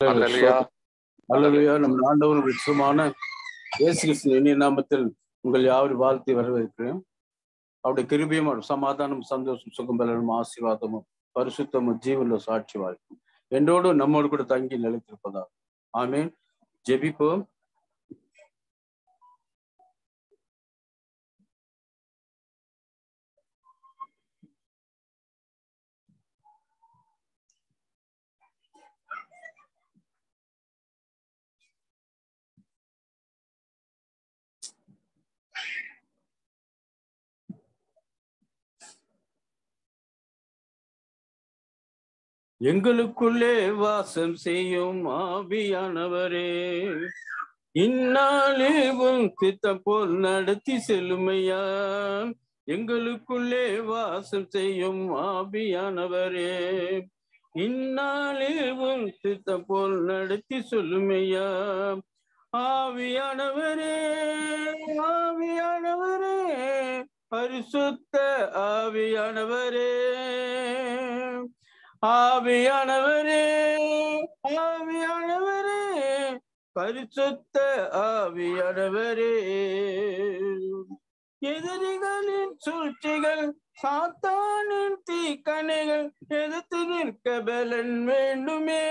அல்லேலூயா. அல்லேலூயா நம் ஆண்டவரும் விசுமான இயேசு கிறிஸ்துவின் இனிய நாமத்தில் உங்கள் யாவரும் வாழ்த்தி வரவேற்கிறேன் அவருடைய கிருபியும் அவருடைய சமாதானம் சந்தோஷம் சுகம் பலனும் ஆசீர்வாதமும் பரிசுத்தமும் ஜீவனுள்ள சாட்சி வாழ்க்கும் என்றோடு நம்மோடு கூட தங்கி நிலைத்திருப்பதா ஆமீன் ஜெபிப்போம் எங்களுக்குள்ளே வாசம் செய்யும் ஆவியானவரே இந்நாளில் சித்தம் போல் நடத்தி செல்லுமையா எங்களுக்குள்ளே வாசம் செய்யும் ஆவியானவரே இந்நாளில் சித்தம் போல் நடத்தி சொல்லுமையா ஆவியானவரே ஆவியானவரே பரிசுத்த ஆவியானவரே ஆவியானவரே ஆவியானவரே பரிசுத்த ஆவியானவரே எதிரிகளின் சூழ்ச்சிகள் சாத்தானின் தீக்கணைகள் எதிர்த்து நிற்க பலன் வேண்டுமே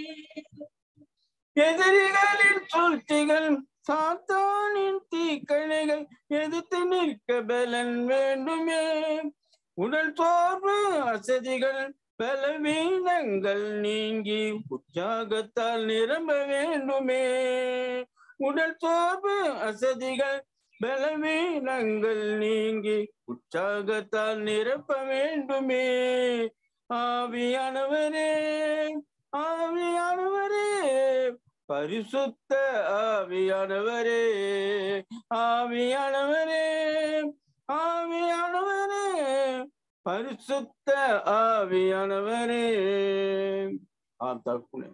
எதிரிகளின் சூழ்ச்சிகள் சாத்தானின் தீக்கணைகள் எதிர்த்து நிற்க பலன் வேண்டுமே உடல் சோர்வு அசதிகள் பலவீனங்கள் நீங்கி உற்சாகத்தால் நிரம்ப வேண்டுமே உடல் சோர்வு அசதிகள் பலவீனங்கள் நீங்கி உற்சாகத்தால் நிரப்ப வேண்டுமே ஆவியானவரே ஆவியானவரே பரிசுத்த ஆவியானவரே ஆவியானவரே ஆவியானவரே பரிசுத்த ஆவியானவரே ஆம் தகப்பனே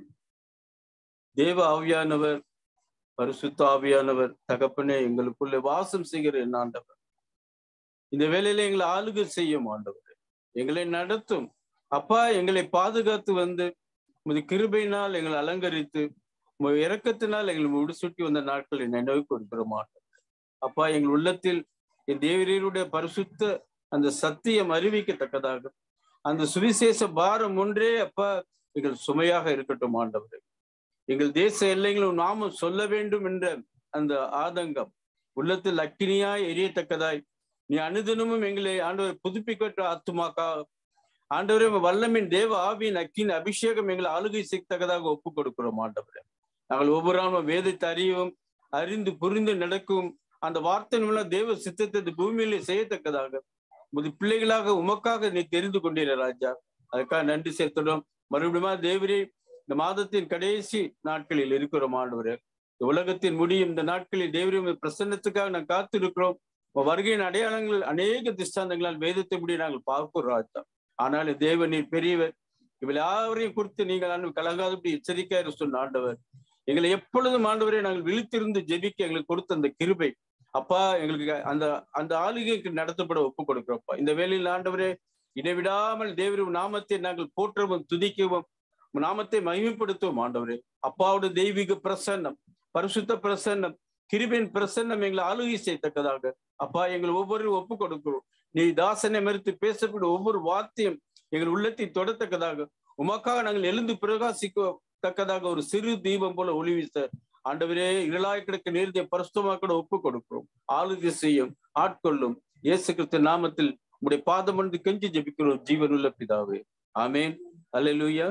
தேவ ஆவியானவர் பரிசுத்த ஆவியானவர் தகப்பனே எங்களுக்குள்ளே வாசம் செய்கிற என் ஆண்டவர் இந்த வேலையில எங்களை ஆளுகை செய்யும் ஆண்டவர் எங்களை நடத்தும் அப்பா எங்களை பாதுகாத்து வந்து உமது கிருபையினால் எங்களை அலங்கரித்து உமது இறக்கத்தினால் எங்களை முடிசூட்டி வந்த நாட்களை நினைவு கொடுக்கிற மாட்டோம் அப்பா எங்கள் உள்ளத்தில் என் தேவரீருடைய பரிசுத்த அந்த சத்தியம் அறிவிக்கத்தக்கதாக அந்த சுவிசேஷ பாரம் ஒன்றே அப்பா எங்கள் சுமையாக இருக்கட்டும் ஆண்டவரே எங்கள் தேச எல்லைகளும் நாமும் சொல்ல வேண்டும் என்ற அந்த ஆதங்கம் உள்ளத்தில் அக்கினியாய் எரியத்தக்கதாய் நீ அனுதினமும் எங்களை ஆண்டவர் புதுப்பிக்கட்ட ஆத்துமாக்கா ஆண்டவரே வல்லமின் தேவ ஆவியின் அக்கின் அபிஷேகம் எங்களை ஆளுகை செய்யத்தக்கதாக ஒப்பு கொடுக்கிறோம் ஆண்டவரே நாங்கள் ஒவ்வொரு நாளும் வேதத்தை அறியவும் அறிந்து புரிந்து நடக்கும் அந்த வார்த்தை மூலம் தேவ சித்தத்தை பூமியிலே செய்யத்தக்கதாக உமது பிள்ளைகளாக உமக்காக நீ தெரிந்து கொண்டீர ராஜா அதுக்காக நன்றி சேர்த்துடும் மறுபடியும் தேவரே இந்த மாதத்தின் கடைசி நாட்களில் இருக்கிறோம் ஆண்டவரே இந்த உலகத்தின் முடியும் இந்த நாட்களில் தேவரின் பிரசன்னத்துக்காக நான் காத்திருக்கிறோம் வருகையின் அடையாளங்கள் அநேக திஷ்டாந்தங்களால் வேதத்தை முடி நாங்கள் பார்க்கிறோம் ராஜா ஆனாலும் தேவநீர் பெரியவர் இவள் யாவரையும் குறித்து நீங்கள் கலங்காதபடி எச்சரிக்கையாக சொன்ன ஆண்டவர் எங்களை எப்பொழுதும் ஆண்டவரை நாங்கள் விழித்திருந்து ஜெபிக்க எங்களுக்கு கொடுத்த அந்த கிருபை அப்பா எங்களுக்கு அந்த அந்த ஆளுகைக்கு நடத்தப்பட ஒப்பு கொடுக்கிறோம்ப்பா இந்த வேலையில் ஆண்டவரே இடைவிடாமல் தேவரும் நாமத்தை நாங்கள் போற்றவும் துதிக்கவும் நாமத்தை மகிமைப்படுத்துவோம் ஆண்டவரே அப்பாவோட தெய்வீக பிரசன்னம் பரிசுத்த பிரசன்னம் கிருபின் பிரசன்னம் எங்களை ஆளுகை செய்யத்தக்கதாக அப்பா எங்களை ஒவ்வொரு ஒப்பு கொடுக்கிறோம் நீ தாசனை மறுத்து பேசக்கூடிய ஒவ்வொரு வார்த்தையும் எங்கள் உள்ளத்தை தொடத்தக்கதாக உமக்காக நாங்கள் எழுந்து பிரகாசிக்க தக்கதாக ஒரு சிறு தீபம் போல ஒளி வீச ஆண்டவரே இருளாய் கிடக்க நேர்த்திய பரிசுத்தமாக ஒப்பு கொடுக்கிறோம் ஆளுகை செய்யும் ஆட்கொள்ளும் இயேசு கிறிஸ்து நாமத்தில் உடைய பாதம் வந்து கெஞ்சி ஜபிக்கிறோம் ஜீவனுள்ள பிதாவே ஆமேன் அல்லூயா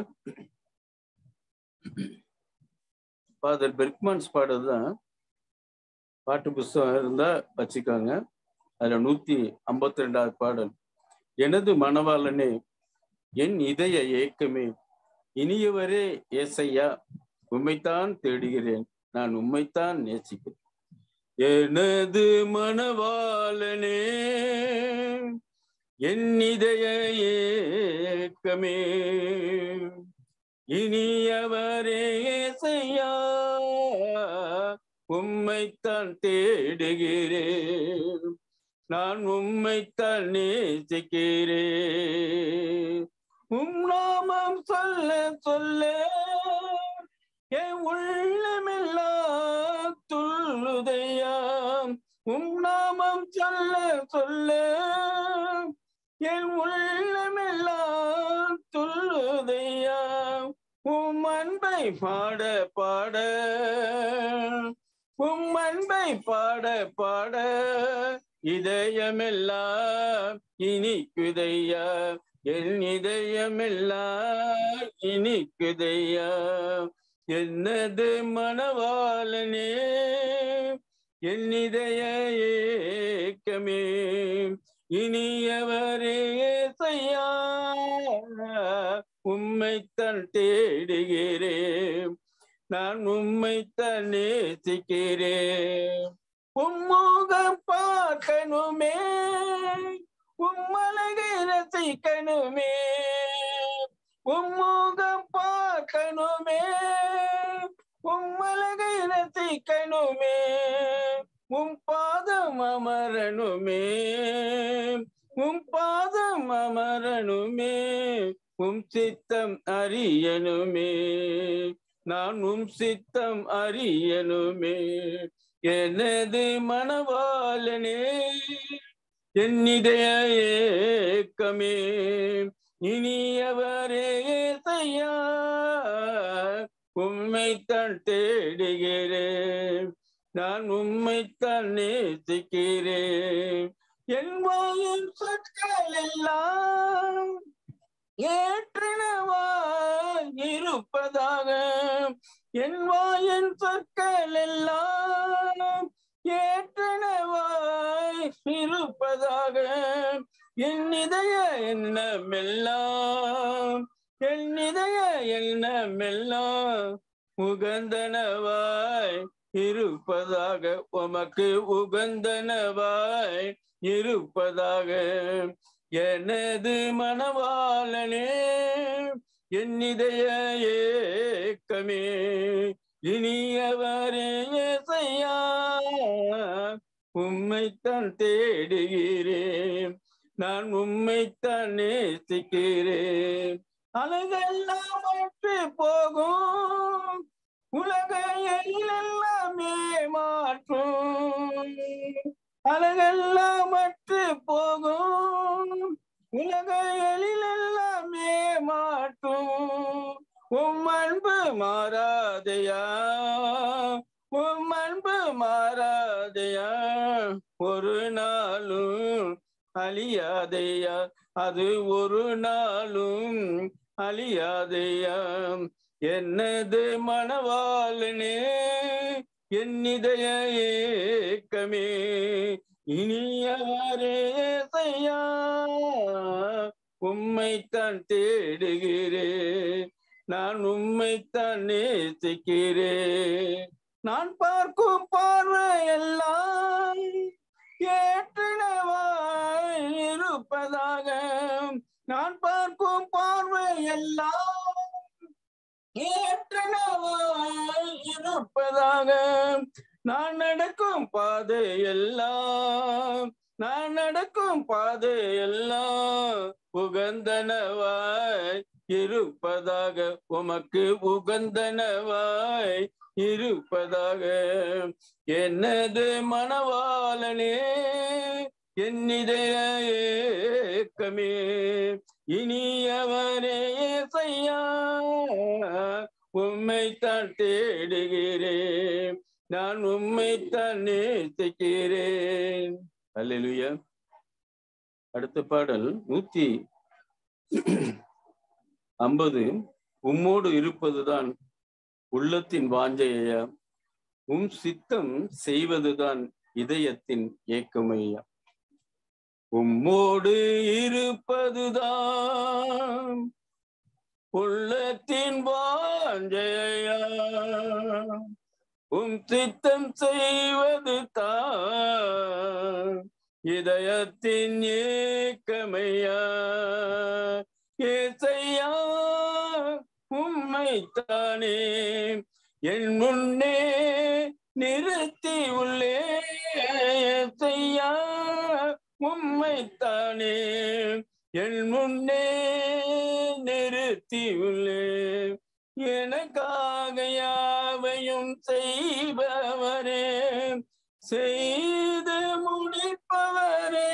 ஃபாதர் பெர்க்மான்ஸ் பாடுறதுதான் பாட்டு புஸ்தகம் இருந்தா வச்சுக்காங்க அதுல நூத்தி ஐம்பத்தி ரெண்டாவது பாடல் எனது மணவாளனே என் இதய ஏக்கமே இனியவரே ஏசையா உண்மைத்தான் தேடுகிறேன் நான் உண்மைத்தான் நேசிக்கிறேன் எனது மணவாளனே என் இதய ஏக்கமே இனியவரே ஏசையா உம்மைத்தான் தேடுகிறேன் நான் உம்மைத்தான் நேசிக்கிறேன் உம் நாமம் சொல்ல சொல்ல துள்ளுதையா உம் நாமம் சொல்ல சொல்ல என் உள்ளமெல்லாம் துள்ளுதையா உம் அன்பை பாட பாட உம் அன்பை பாட பாட இதயமெல்லாம் இனிக்குதையா என் இதயமெல்லாம் இனிக்குதையா என்னது மணவாளனே என் இதய ஏக்கமே இனியவரே செய்யா உம்மைத்தான் தேடுகிறேன் நான் உம்மைத்தான் நேசிக்கிறேன் உம்முகம் பார்க்கணுமே உம்மலகை ரசிக்கணுமே உம்முகம் பார்க்கணுமே உம்மலகை ரசிக்கணுமே உம் பாதம் அமரணுமே உம் பாதம் அமரணுமே உம் சித்தம் அறியணுமே நான் உம் சித்தம் அறியணுமே எனது மனவாளனே என் இதய ஏக்கமே இனியவரே செய்யா உம்மைத்தான் தேடுகிறேன் நான் உம்மைத்தான் நேசிக்கிறேன் என் வாயின் சொற்கள் எல்லாம் ஏற்றனவாய் இருப்பதாக என் வாயின் சொற்கள் எல்லாம் ஏற்றனவாய் இருப்பதாக என் இதய எண்ணமெல்லாம் என் இதய எண்ணமெல்லாம் உகந்தனவாய் இருப்பதாக உமக்கு உகந்தனவாய் இருப்பதாக எனது மனவாளனே என் இதய ஏக்கமே இனியவரே செய்யா உம்மைத்தான் தேடுகிறேன் நான் உம்மைத்தான் நேசிக்கிறேன் அழகெல்லாம் அற்று போகும் உலகையிலெல்லாமே மாற்றும் அழகெல்லாம் அற்று போகும் உலகையிலெல்லாமே மாற்றும் உம் அன்பு மாறாதையா உம் அன்பு மாறாதையா ஒரு நாளும் அழியாதையா அது ஒரு நாளும் அழியாதையா என்னது மணவாளனே என் இதய ஏக்கமே இனியவரே செய்யா உம்மைத்தான் தேடுகிறேன் நான் உம்மைத்தான் நேசிக்கிறேன் நான் பார்க்கும் பார்வை எல்லாம் ஏற்றினவாய் இருப்பதாக நான் பார்க்கும் பார்வை எல்லாம் ஏற்றனவாய் இருப்பதாக நான் நடக்கும் பாதை எல்லாம் நான் நடக்கும் பாதை எல்லாம் உகந்தனவாய் இருப்பதாக உமக்கு உகந்தனவாய் இருப்பதாக என்னது மணவாளனே என் இதய ஏக்கமே இனியவரே செய்யா உம்மைத்தான் தேடுகிறேன் நான் உம்மைத்தான் நேசிக்கிறேன் அல்லேலூயா அடுத்த பாடல் நூத்தி ஐம்பது உம்மோடு இருப்பதுதான் உள்ளத்தின் வாஞ்சையா உம் சித்தம் செய்வதுதான் இதயத்தின் ஏக்கமையா உம்மோடு இருப்பதுதான் உள்ளத்தின் வாஞ்சையா உம் சித்தம் செய்வது தான் இதயத்தின் ஏக்கமையா ஏசையா உம்மைத்தானே என் முன்னே நிறுத்தி உள்ளே ஏசையா உம்மைத்தானே என் முன்னே நிறுத்தி உள்ளே எனக்காக யாவற்றையும் யாவையும் செய்பவரே செய்து முடிப்பவரே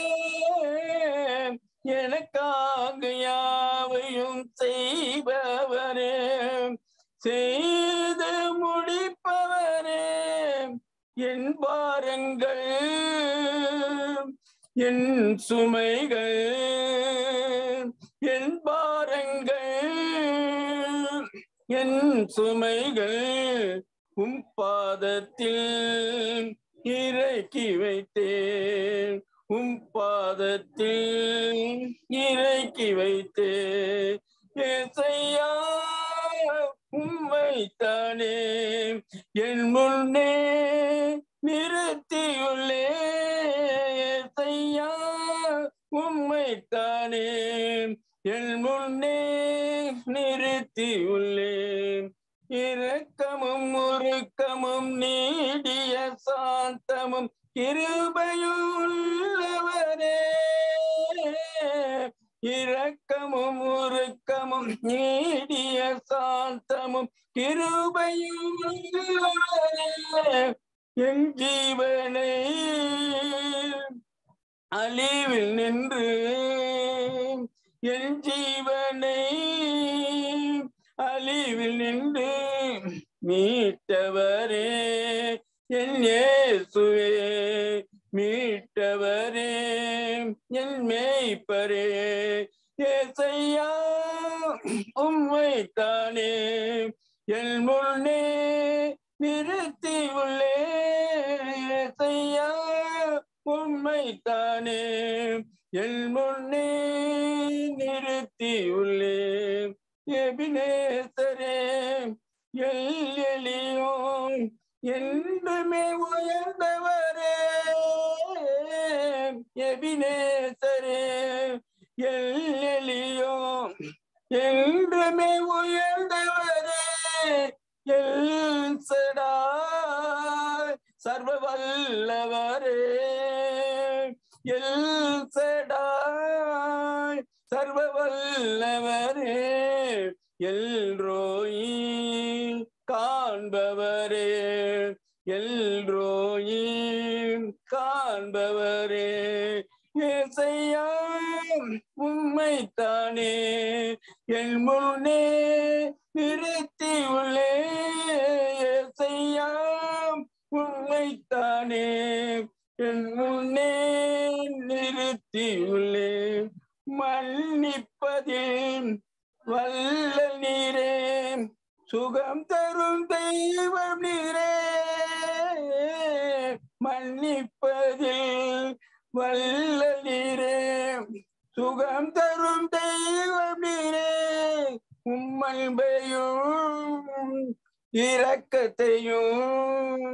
எனக்காக யாவையும் செய்பவரே செய்து முடிப்பவரே என் பாரங்கள் என் சுமைகள் என் பாரங்கள் என் சுமைகள் உம் பாதத்தில் இறக்கி வைத்தேன் உம் பாதத்தில் இறக்கி வைத்தேன் ஏசையா உம்மைத்தானே என் முன்னே நிறுத்தியுள்ளே ஏசையா உம்மைத்தானே என் முன்னே நிறுத்தியுள்ளேன் இரக்கமும் முறுக்கமும் நீடிய சாந்தமும் கிருபையுள்ளவரே இரக்கமும் உருக்கமும் நீடிய சாந்தமும் கிருபையுள்ளவரே என் ஜீவனை அழிவில் நின்று என் ஜீவனை அழிவில் நின்று மீட்டவரே என் இயேசுவே மீட்டவரே என் மேய்ப்பரே ஏசையா உம்மைத்தானே என் முன்னே நிறுத்தி உள்ளே ஏசையா உம்மைத்தானே என் முன்னே நிறுத்தி உள்ளே எபினேசரே எல் எளியோம் என்றுமே உயர்ந்தவரே எபினேசரே எல் எளியோம் என்றுமே உயர்ந்தவரே எல் சடாய் சர்வ வல்லவரே எல் சடாய் சர்வ வல்லவரே எல் ரோயி காண்பவரே எல் ரோயி காண்பவரே ஏசையா உண்மைத்தானே என் முன்னே நிறுத்தி உள்ளே ஏசையா உண்மைத்தானே என் முன்னே நிறுத்தி உள்ளே மன்னிப்பதில் வல்ல நீரே சுகம் தரும் தெய்வம் நீரே மன்னிப்பதில் வல்ல நீரே சுகம் தரும் தெய்வம் நீரே உம்மன்பையும் இரக்கத்தையும்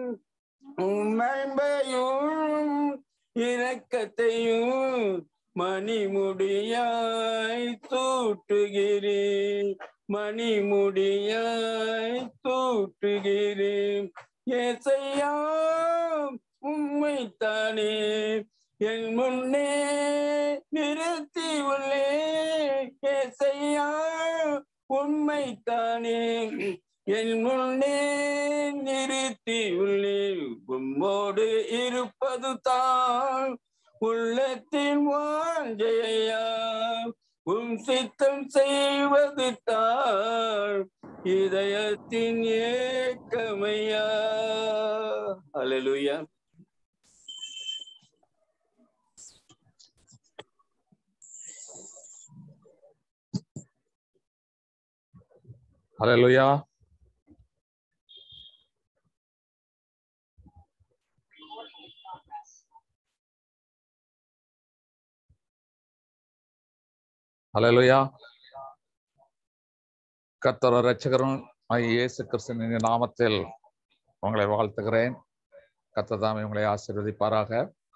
உம்மன்பையும் இரக்கத்தையும் மணிமுடியாய் தூட்டுகிறேன் மணிமுடியாய் தூட்டுகிறேன் ஏசையா உம்மைத்தானே என் முன்னே நிறுத்தி உள்ளே ஏசையா உண்மைத்தானே என் முன்னே நிறுத்தி உள்ளே உம்மோடு இருப்பது தான் உள்ளத்தின் வாஞ்சையா உம் சித்தம் செய்வது தான் இதயத்தின் ஏக்கமையா அல்லேலூயா ஹalleluya ஹalleluya கர்த்தர் ரட்சகரும் ஆகிய இயேசு கிறிஸ்துவின் நாமத்தில் உங்களை வாழ்த்துகிறேன் கர்த்தர் தாமே உங்களை ஆசீர்வதிப்பாராக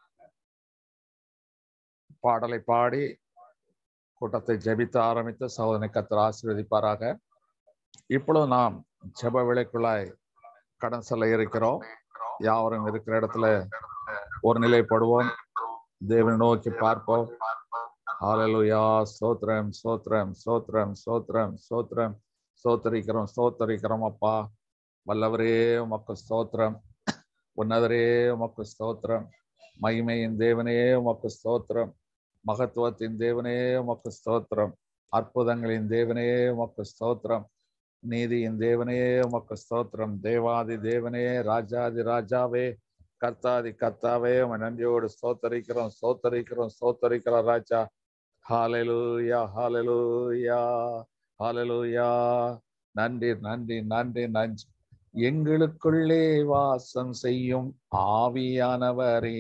பாடலை பாடி கூட்டத்தை ஜெபித்து ஆரம்பித்து சகோதரனை கர்த்தர் ஆசீர்வதிப்பாராக இப்பொழுது நாம் ஜெப விலைக்குள்ளாய் கடன் செல்ல இருக்கிறோம் யாவரும் இருக்கிற இடத்துல ஒரு நிலைப்படுவோம் தேவனை நோக்கி பார்ப்போம் ஹalleluya ஸ்தோத்திரம் ஸ்தோத்திரம் ஸ்தோத்திரம் ஸ்தோத்திரம் ஸ்தோத்திரம் ஸ்தோத்தரிக்கிறோம் ஸ்தோத்தரிக்கிறோம் அப்பா வல்லவரே உமக்கு ஸ்தோத்திரம் உன்னதரே உமக்கு ஸ்தோத்திரம் மகிமையின் தேவனே உமக்கு ஸ்தோத்திரம் மகத்துவத்தின் தேவனே உமக்கு ஸ்தோத்திரம் அற்புதங்களின் தேவனே உமக்கு ஸ்தோத்திரம் நீதியின் தேவனே உமக்கு ஸ்தோத்திரம் தேவாதி தேவனே ராஜாதி ராஜாவே கர்த்தாதி கர்த்தாவே உமை நன்றியோடு ஸ்தோத்தரிக்கிறோம் ஸ்தோத்தரிக்கிறோம் ஸ்தோத்தரிக்கிறோம் ராஜா ஹாலெலூயா ஹாலெலூயா ஹாலெலூயா நன்றி நன்றி நன்றி நன்றி எங்களுக்குள்ளே வாசம் செய்யும் ஆவியானவரே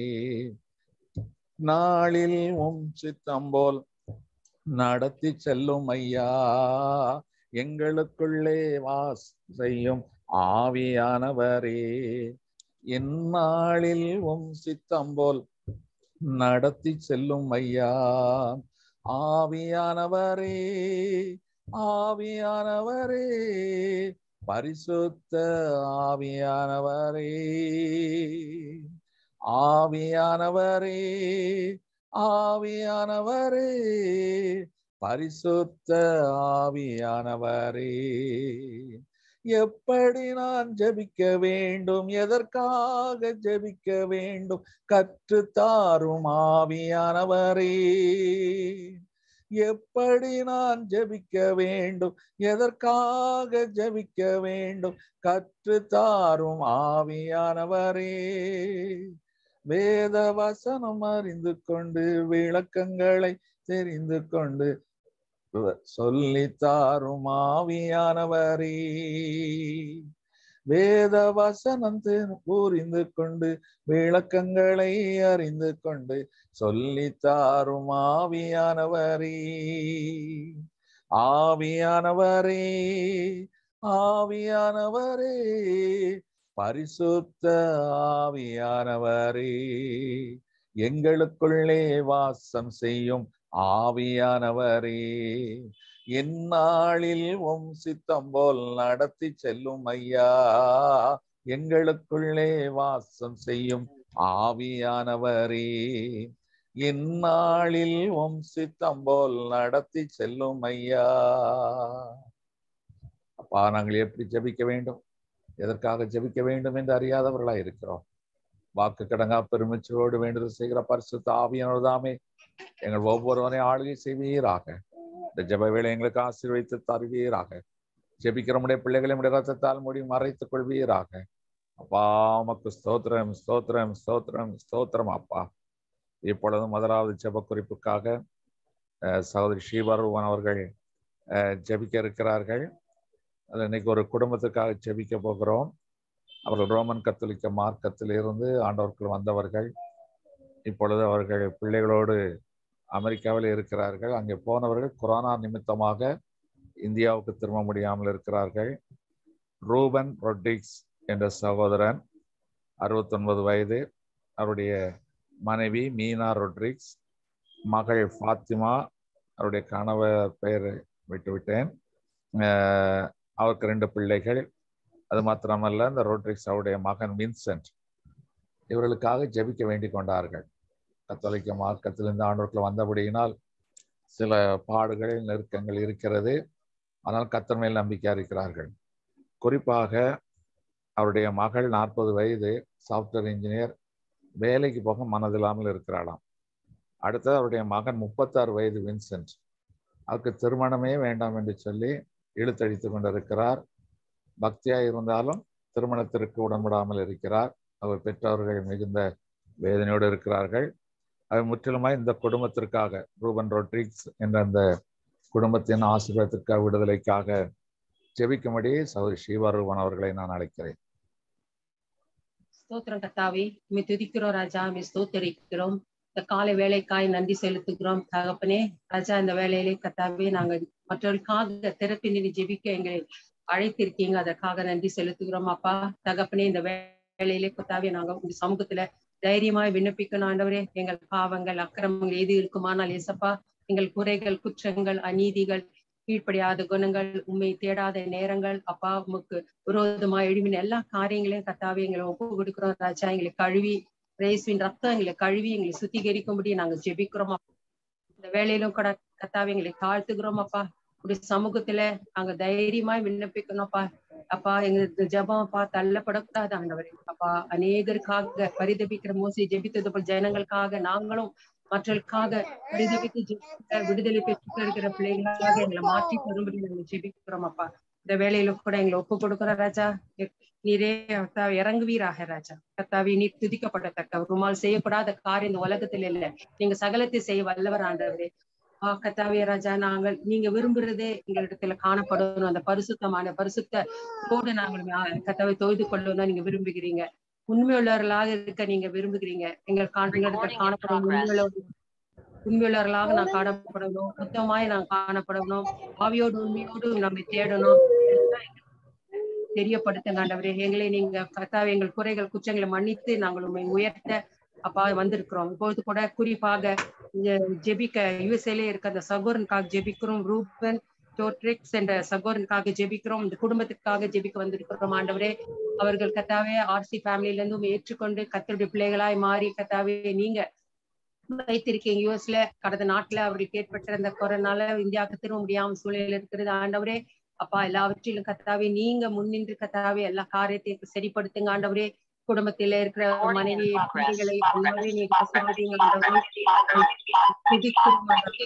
நாளில் உம் சித்தம் போல் நடத்தி செல்லும் ஐயா எங்களுக்குள்ளே வாஸ் செய்யும் ஆவியானவரே எந்நாளில் உம் சித்தம் போல் நடத்தி செல்லும் ஐயா ஆவியானவரே ஆவியானவரே பரிசுத்த ஆவியானவரே ஆவியானவரே ஆவியானவரே பரிசுத்த ஆவியானவரே எப்படி நான் ஜெபிக்க வேண்டும் எதற்காக ஜெபிக்க வேண்டும் கற்று தாரும் ஆவியானவரே எப்படி நான் ஜெபிக்க வேண்டும் எதற்காக ஜெபிக்க வேண்டும் கற்று தாரும் ஆவியானவரே வேத வசனம் அறிந்து கொண்டு விளக்கங்களை தெரிந்து கொண்டு சொல்லி தாரும் ஆவியானவரே வேத வசனம் புரிந்து கொண்டு விளக்கங்களை அறிந்து கொண்டு சொல்லி தாரும் ஆவியானவரே ஆவியானவரே ஆவியானவரே பரிசுத்த ஆவியானவரே எங்களுக்குள்ளே வாசம் செய்யும் ஆவியானவரே எந்நாளில் உம் சித்தம் போல் நடத்தி செல்லும் ஐயா எங்களுக்குள்ளே வாசம் செய்யும் ஆவியானவரே இந்நாளில் உம் சித்தம் போல் நடத்தி செல்லும் ஐயா அப்பா நாங்கள் எப்படி ஜெபிக்க வேண்டும் எதற்காக ஜெபிக்க வேண்டும் என்று அறியாதவர்களா இருக்கிறோம் வாக்கு கடங்கா பெருமிச்சோடு வேண்டுதல் செய்கிற பரிசுத்த ஆவியானதாமே எங்கள் ஒவ்வொருவரையும் ஆளுகை செய்வீராக இந்த ஜெப வேலை எங்களுக்கு ஆசீர்வைத்து தருவீராக ஜெபிக்கிற முடிய பிள்ளைகளை முடிய ரத்தத்தால் முடி மறைத்துக் கொள்வீராக அப்பா உமக்கு ஸ்தோத்திரம் ஸ்தோத்திரம் ஸ்தோத்திரம் ஸ்தோத்திரம் அப்பா இப்பொழுது முதலாவது ஜெப குறிப்புக்காக சகோதரி ஸ்ரீபர்வன் அவர்கள் ஜெபிக்க இருக்கிறார்கள் அது இன்னைக்கு ஒரு குடும்பத்துக்காக ஜெபிக்க போகிறோம் அவர்கள் ரோமன் கத்தோலிக்க மார்க்கத்தில் இருந்து ஆண்டவர்கள் வந்தவர்கள் இப்பொழுது அவர்கள் பிள்ளைகளோடு அமெரிக்காவில் இருக்கிறார்கள் அங்கே போனவர்கள் கொரோனா நிமித்தமாக இந்தியாவுக்கு திரும்ப முடியாமல் இருக்கிறார்கள் ரூபன் ரொட்ரிக்ஸ் என்ற சகோதரன் அறுபத்தொன்பது வயது அவருடைய மனைவி மீனா ரொட்ரிக்ஸ் மகள் ஃபாத்திமா அவருடைய கணவர் பெயர் விட்டுவிட்டேன் அவருக்கு ரெண்டு பிள்ளைகள் அது மாத்திரமல்ல இந்த ரோட்ரிக்ஸ் அவருடைய மகன் வின்சென்ட் இவர்களுக்காக ஜெபிக்க வேண்டிக் கொண்டார்கள் கத்தோலிக்க மார்க்கத்திலிருந்து ஆண்டவர்கள் வந்தபடியினால் சில பாடுகள் நெருக்கங்கள் இருக்கிறது ஆனால் கத்தர் மேல் நம்பிக்கையா இருக்கிறார்கள் குறிப்பாக அவருடைய மகள் நாற்பது வயது சாஃப்ட்வேர் இன்ஜினியர் வேலைக்கு போக மனதில்லாமல் இருக்கிறாளாம் அடுத்தது அவருடைய மகன் முப்பத்தாறு வயது வின்சென்ட் அவருக்கு திருமணமே வேண்டாம் என்று சொல்லி இழுத்தடித்து கொண்டிருக்கிறார் பக்தியா இருந்தாலும் திருமணத்திற்கு உடன்படாமல் இருக்கிறார் அவர் பெற்றவர்கள் மிகுந்த வேதனையோடு இருக்கிறார்கள் அது முற்றிலுமாய் இந்த குடும்பத்திற்காக ரூபன் ரொட்ரிக்ஸ் என்ற அந்த குடும்பத்தின் ஆசீர்வாதத்திற்காக விடுதலைக்காக ஜெபிக்கும்படி சௌரி ஸ்ரீவரூபன் அவர்களை நான் அழைக்கிறேன் ஸ்தோத்திரம் கத்தாவே உண்மை துதிக்கிறோம் ராஜா உண்மை ஸ்தோத்தரிக்கிறோம் இந்த காலை வேலைக்காய் நன்றி செலுத்துகிறோம் தகப்பனே ராஜா இந்த வேலையிலே கத்தாவே நாங்கள் மற்றவர்களுக்காக திறப்பி நின்று ஜெபிக்க எங்களை அழைத்திருக்கீங்க அதற்காக நன்றி செலுத்துகிறோம் அப்பா தகப்பனே இந்த வேலையிலே கத்தாவே நாங்க உங்க சமூகத்துல தைரியமாய் விண்ணப்பிக்கணும் ஆண்டவரே எங்கள் பாவங்கள் அக்கிரமங்கள் எது இருக்குமானால் ஏசப்பா எங்கள் குறைகள் குற்றங்கள் அநீதிகள் கீழ்ப்படியாத குணங்கள் உண்மை தேடாத நேரங்கள் அப்பா உமக்கு விரோதமா எழுமின எல்லா காரியங்களையும் கத்தாவே எங்களை ஒப்பு கொடுக்கிறோம் ராஜா எங்களை கழுவி ரேசுவின் ரத்தம் எங்களை கழுவி எங்களை சுத்திகரிக்கும்படி நாங்க ஜெபிக்கிறோம் இந்த வேலையிலும் கூட கத்தாவே எங்களை தாழ்த்துக்கிறோம் அப்பா இப்படி சமூகத்துல நாங்க தைரியமாய் விண்ணப்பிக்கணும்ப்பா அப்பா எங்க ஜெபம் அப்பா தள்ளப்படக்கூடாது ஆண்டவரே அப்பா அநேகருக்காக பரிதபிக்கிற மோசி ஜெபித்தது போல் ஜனங்களுக்காக நாங்களும் மற்றவர்களுக்காக பரிதபித்து ஜெபிக்க விடுதலை பெற்று இருக்கிற பிள்ளைகளாக எங்களை மாற்றி தரும்படி நாங்கள் ஜெபிக்கிறோம் அப்பா இந்த வேலையில கூட எங்களை ஒப்பு கொடுக்குற ராஜா நீரே கர்த்தாவே இறங்குவீராக ராஜா கர்த்தாவே நீர் துதிக்கப்படத்தக்க ருமால் செய்யக்கூடாத காரியம் இந்த உலகத்துல இல்ல நீங்க சகலத்தை செய்ய வல்லவர் ஆண்டவரே ஆ கர்த்தாவே ராஜா நாங்கள் நீங்க விரும்புறதே எங்களிடத்துல காணப்படணும் அந்த பரிசுத்தமான பரிசுத்த கோடு நாங்கள் மா- கர்த்தாவை தொய்து கொள்ளணும் நீங்க விரும்புகிறீங்க உண்மையுள்ளவர்களாக இருக்க நீங்க விரும்புகிறீங்க எங்கள் காண்பிடத்தில் காணப்படும் உண்மையுள்ள உண்மையுள்ளவர்களாக நான் காணப்படணும் சுத்தமாய் நான் காணப்படணும் ஆவியோடு உண்மையோடு நம்மை தேடணும் எல்லாம் எங்களுக்கு தெரியப்படுத்துங்க ஆண்டவரே எங்களை நீங்க கர்த்தாவே எங்கள் குறைகள் குற்றங்களை மன்னித்து நாங்கள் உண்மை உயர்த்த அப்பா வந்திருக்கிறோம் இப்பொழுது கூட குறிப்பாக இந்த ஜெபிக்க யுஎஸ்ஏல இருக்க அந்த சகோரனுக்காக ஜெபிக்கிறோம் ரூபன் டோட்ரிக்ஸ் என்ற சகோரனுக்காக ஜெபிக்கிறோம் இந்த குடும்பத்துக்காக ஜெபிக்க வந்திருக்கிறோம் ஆண்டவரே அவர்கள் கத்தாவே ஆர்சி ஃபேமிலில இருந்தும் ஏற்றுக்கொண்டு கத்தருடைய பிள்ளைகளாய் மாறி கத்தாவே நீங்க வைத்திருக்கீங்க யூஎஸ்ல கடந்த நாட்டுல அவருக்கு ஏற்பட்ட அந்த கொரோனால இந்தியாவுக்கு திரும்ப முடியாம சூழ்நிலை இருக்கிறது ஆண்டவரே அப்பா எல்லாவற்றிலும் கத்தாவே நீங்க முன்னின்று கத்தாவே எல்லா காரியத்தையும் சரிப்படுத்துங்க ஆண்டவரே குடும்பத்தில இருக்கிற மனைவி பிள்ளைகளை எல்லாமே நீங்க ஆசீர்வதிங்க ஆண்டவரே. துதிக்கிறோம் ஆண்டவரே.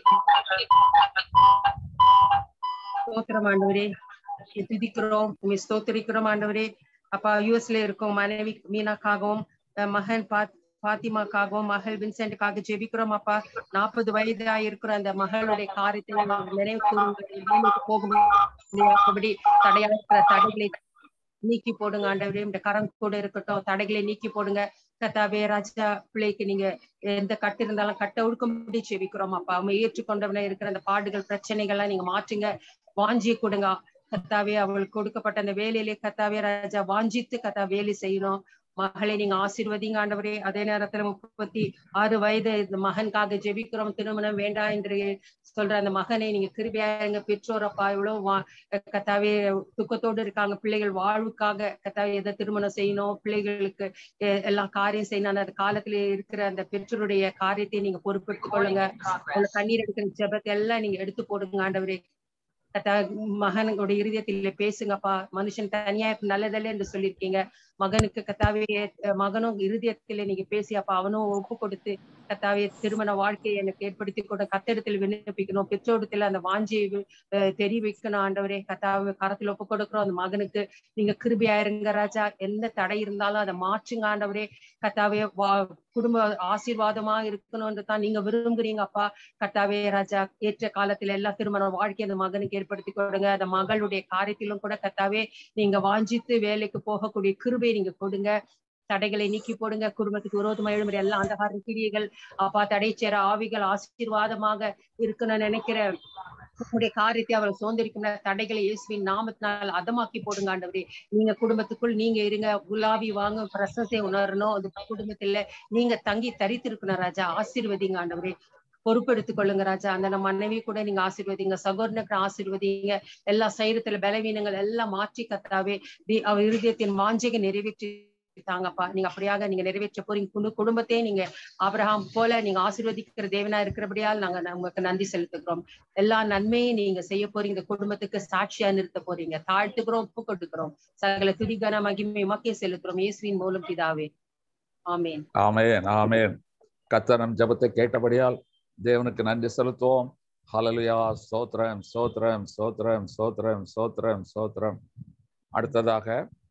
ஸ்தோத்திரம் ஆண்டவரே துதிக்கிறோம் உண்மை ஸ்தோத்திரிக்கிறோம் ஆண்டவரே அப்பா யூஎஸ்ல இருக்கும் மனைவி மீனாக்காகவும் அஹ் மகன் பாத் பாத்திமாக்காகவும் மகள் வின்சென்ட்டுக்காக ஜெபிக்கிறோம் அப்பா நாற்பது வயதா இருக்கிற அந்த மகளுடைய காரியத்தை நாங்கள் நினைவு கூறுங்கள் வேலைக்கு போக முடியாதபடி தடையா இருக்கிற தடைகளை நீக்கி போடுங்க ஆண்டவரே இந்த கரம் கூட இருக்கட்டும் தடைகளை நீக்கி போடுங்க கத்தாவே ராஜா பிள்ளைக்கு நீங்க எந்த கட்டு இருந்தாலும் கட்ட ஒடுக்கும்படி செவிக்கிறோம் அப்பா அவங்க ஏற்றுக்கொண்டவன இருக்கிற அந்த பாடுகள் பிரச்சனைகள்லாம் நீங்க மாற்றுங்க வாஞ்சி கொடுங்க கத்தாவே அவளுக்கு கொடுக்கப்பட்ட அந்த வேலையிலே கத்தாவே ராஜா வாஞ்சித்து கத்தா வேலை செய்யணும் மகளை நீங்க ஆசீர்வதிங்க ஆண்டவரே அதே நேரத்துல முப்பத்தி ஆறு வயது இந்த மகனுக்காக ஜெபிக்கிறோம் திருமணம் வேண்டாம் என்று சொல்ற அந்த மகனை நீங்க கிருபியா எங்க பெற்றோரப்பா இவ்வளவு வா- கத்தாவே துக்கத்தோடு இருக்காங்க பிள்ளைகள் வாழ்வுக்காக கத்தாவே எதை திருமணம் செய்யணும் பிள்ளைகளுக்கு எ- எல்லாம் காரியம் செய்யணும் அந்த காலத்துல இருக்கிற அந்த பெற்றோருடைய காரியத்தை நீங்க பொறுப்பெடுத்துக் கொள்ளுங்க உங்களை கண்ணீர் எடுக்கிற ஜெபத்தை எல்லாம் நீங்க எடுத்து போடுங்க ஆண்டவரே கத்தா மகனுடைய இருதயத்தில பேசுங்கப்பா மனுஷன் தனியா இருக்க நல்லதல்ல என்று சொல்லியிருக்கீங்க மகனுக்கு கத்தாவே அஹ் மகனும் இருதயத்தில நீங்க பேசி அப்ப அவனும் ஒப்பு கொடுத்து கத்தாவே திருமண வாழ்க்கையை எனக்கு ஏற்படுத்தி கூட கத்திடத்தில் விண்ணப்பிக்கணும் பெற்றோடத்துல அந்த வாஞ்சியை அஹ் தெரிவிக்கணும் ஆண்டவரே கத்தாவே கரத்துல ஒப்பு கொடுக்கிறோம் அந்த மகனுக்கு நீங்க கிருபியா இருங்க ராஜா எந்த தடை இருந்தாலும் அதை மாற்றுங்க ஆண்டவரே கத்தாவே வா குடும்ப ஆசீர்வாதமா இருக்கணும்னு தான் நீங்க விரும்புறீங்க அப்பா கத்தாவே ராஜா ஏற்ற காலத்துல எல்லா திருமண வாழ்க்கை அந்த மகனுக்கு ஏற்படுத்தி கொடுங்க அந்த மகளுடைய காரியத்திலும் கூட கத்தாவே நீங்க வாஞ்சித்து வேலைக்கு போகக்கூடிய கிருபை நீங்க கொடுங்க தடைகளை நீக்கி போடுங்க குடும்பத்துக்கு விரோதமா எழுமுறை எல்லாம் அந்த கிரியைகள் அப்பா தடை சேர ஆவிகள் ஆசீர்வாதமாக இருக்கணும்னு நினைக்கிற உங்களுடைய காரியத்தை அவர் சோந்தரிக்கின்ற தடைகளை இயேசுவின் நாமத்தினால் அதமாக்கி போடுங்க ஆண்டவரே நீங்க குடும்பத்துக்குள் நீங்க இருங்க குலாபி வாங்க பிரசத்தை உணரணும் அது குடும்பத்துல நீங்க தங்கி தரித்திருக்கணும் ராஜா ஆசீர்வதிங்க ஆண்டவரே பொறுப்பெடுத்துக் கொள்ளுங்க ராஜா அந்த நம்ம மனைவி கூட நீங்க ஆசீர்வதிங்க சகோதரனுக்கு ஆசீர்வதிங்க எல்லா சைரத்துல பலவீனங்கள் எல்லாம் மாற்றி கத்தாவே தி- அவர் இருதயத்தின் வாஞ்சையை நிறைவேற்றி தாங்கப்பா நீங்க அப்படியாக நீங்க நிறைவேற்ற போறீங்க குடு- குடும்பத்தையே நீங்க ஆபிரகாம் போல நீங்க ஆசீர்வதிக்கிற தேவனா இருக்கிறபடியால் நாங்க நமக்கு நன்றி செலுத்துகிறோம் எல்லா நன்மையும் நீங்க செய்ய போறீங்க இந்த குடும்பத்துக்கு சாட்சியா நிறுத்த போறீங்க தாழ்த்துக்கிறோம் ஒப்பு கொடுக்கிறோம் சகல துதிகன மகிமை மக்கே செலுத்துறோம் இயேசுவின் மூலம் பிதாவே ஆமென் ஆமென் ஆமென் கர்த்தர் நம் ஜெபத்தை கேட்டபடியால் தேவனுக்கு நன்றி செலுத்துவோம் ஹalleluya ஸ்தோத்திரம் ஸ்தோத்திரம் ஸ்தோத்திரம் ஸ்தோத்திரம் ஸ்தோத்திரம் ஸ்தோத்திரம் அடுத்ததாக